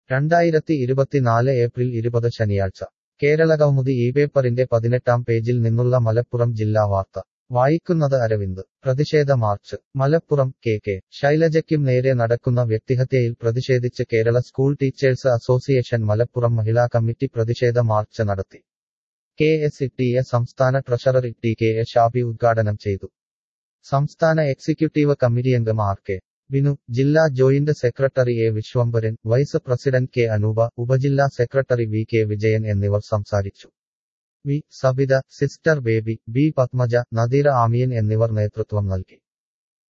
രണ്ടായിരത്തി ഇരുപത്തിനാല് ഏപ്രിൽ ഇരുപത് ശനിയാഴ്ച കേരളകൗമുദി ഈ പേപ്പറിന്റെ പതിനെട്ടാം പേജിൽ നിന്നുള്ള മലപ്പുറം ജില്ലാ വാർത്ത വായിക്കുന്നത് അരവിന്ദ് പ്രതിഷേധ മാർച്ച് മലപ്പുറം കെ കെ ശൈലജയ്ക്കും നേരെ നടക്കുന്ന വ്യക്തിഹത്യയിൽ പ്രതിഷേധിച്ച് Kerala school teachers association Malappuram മഹിളാ കമ്മിറ്റി പ്രതിഷേധ മാർച്ച് നടത്തി കെ എസ് ഇട്ടിയ സംസ്ഥാന treasurer T K A Shabi ഉദ്ഘാടനം ചെയ്തു സംസ്ഥാന എക്സിക്യൂട്ടീവ് കമ്മിറ്റിയംഗം ആർ കെ ബിനു ജില്ലാ joint secretary A Viswambharan vice president K Anoopa ഉപജില്ലാ സെക്രട്ടറി വി കെ വിജയൻ എന്നിവർ സംസാരിച്ചു V Sabitha sister Baby B Padmaja Nadeera Amiyan എന്നിവർ നേതൃത്വം നൽകി